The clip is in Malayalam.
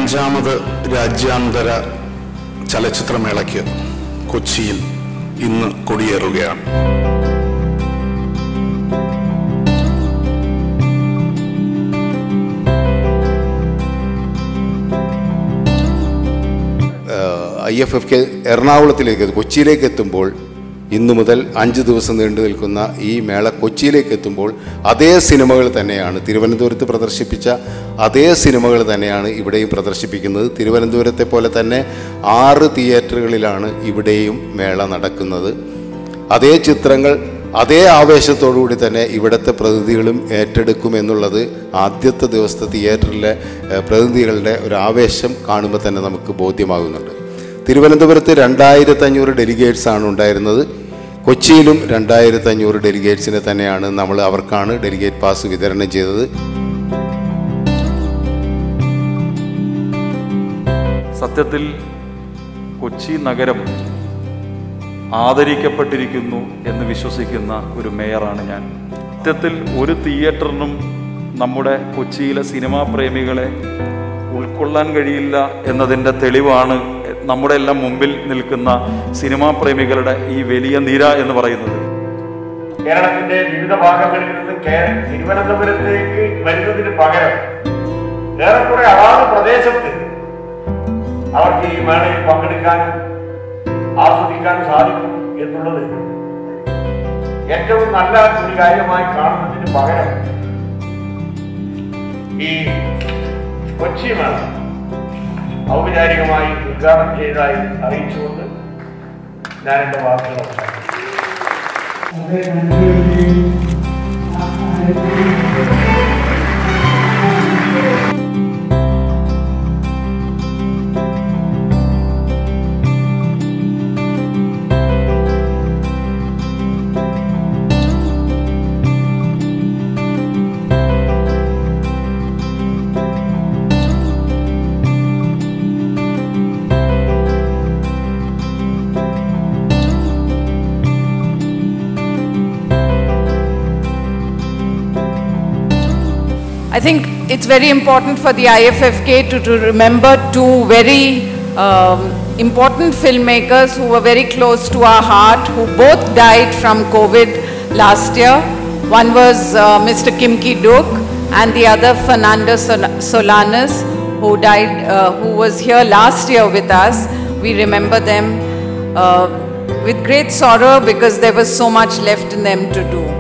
അഞ്ചാമത് രാജ്യാന്തര ചലച്ചിത്രമേളയ്ക്ക് കൊച്ചിയിൽ ഇന്ന് കൊടിയേറുകയാണ് ഐ എഫ് എഫ് കെ എറണാകുളത്തിലേക്ക് കൊച്ചിയിലേക്ക് എത്തുമ്പോൾ ഇന്നു മുതൽ അഞ്ച് ദിവസം നീണ്ടു നിൽക്കുന്ന ഈ മേള കൊച്ചിയിലേക്ക് എത്തുമ്പോൾ അതേ സിനിമകൾ തന്നെയാണ് തിരുവനന്തപുരത്ത് പ്രദർശിപ്പിച്ച അതേ സിനിമകൾ തന്നെയാണ് ഇവിടെയും പ്രദർശിപ്പിക്കുന്നത് തിരുവനന്തപുരത്തെ പോലെ തന്നെ ആറ് തിയേറ്ററുകളിലാണ് ഇവിടെയും മേള നടക്കുന്നത് അതേ ചിത്രങ്ങൾ അതേ ആവേശത്തോടുകൂടി തന്നെ ഇവിടുത്തെ പ്രതിനിധികളും ഏറ്റെടുക്കുമെന്നുള്ളത് ആദ്യത്തെ ദിവസത്തെ തിയേറ്ററിലെ ഏഹ്, പ്രതിനിധികളുടെ ഒരു ആവേശം കാണുമ്പോൾ തന്നെ നമുക്ക് ബോധ്യമാകുന്നുണ്ട് തിരുവനന്തപുരത്ത് രണ്ടായിരത്തി അഞ്ഞൂറ് ഡെലിഗേറ്റ്സ് ആണ് ഉണ്ടായിരുന്നത് കൊച്ചിയിലും രണ്ടായിരത്തി അഞ്ഞൂറ് ഡെലിഗേറ്റ്സിനെ തന്നെയാണ് നമ്മൾ അവർക്കാണ് ഡെലിഗേറ്റ് പാസ് വിതരണം ചെയ്തത് സത്യത്തിൽ കൊച്ചി നഗരം ആദരിക്കപ്പെട്ടിരിക്കുന്നു എന്ന് വിശ്വസിക്കുന്ന ഒരു മേയറാണ് ഞാൻ സത്യത്തിൽ ഒരു തിയേറ്ററിനും നമ്മുടെ കൊച്ചിയിലെ സിനിമാ പ്രേമികളെ ഉൾക്കൊള്ളാൻ കഴിയില്ല എന്നതിൻ്റെ തെളിവാണ് നമ്മുടെ എല്ലാം മുമ്പിൽ നിൽക്കുന്ന സിനിമാ പ്രേമികളുടെ ഈ വലിയ നിര എന്ന് പറയുന്നത് കേരളത്തിന്റെ വിവിധ ഭാഗങ്ങളിൽ നിന്ന് കേ- തിരുവനന്തപുരത്തേക്ക് വരുന്നതിന് പകരം ഏറെക്കുറെ അതാത് പ്രദേശത്ത് അവർക്ക് ഈ മേളയിൽ പങ്കെടുക്കാനും ആസ്വദിക്കാനും സാധിക്കും എന്നുള്ളത് ഏറ്റവും നല്ല ഒരു കാര്യമായി കാണുന്നതിന് പകരം ഈ കൊച്ചി മേള ഔപചാരികമായി ഉദ്ഘാടനം ചെയ്തതായി അറിയിച്ചുകൊണ്ട് ഞാൻ എന്റെ വാക്കുകൾ അവസാനിപ്പിക്കുന്നു. I think it's very important for the IFFK to, to remember two very um, important filmmakers who were very close to our heart, who both died from COVID last year. One was uh, Mr. Kimki Duk and the other Fernando Sol- Solanas, who died, uh, who was here last year with us. We remember them uh, with great sorrow because there was so much left in them to do.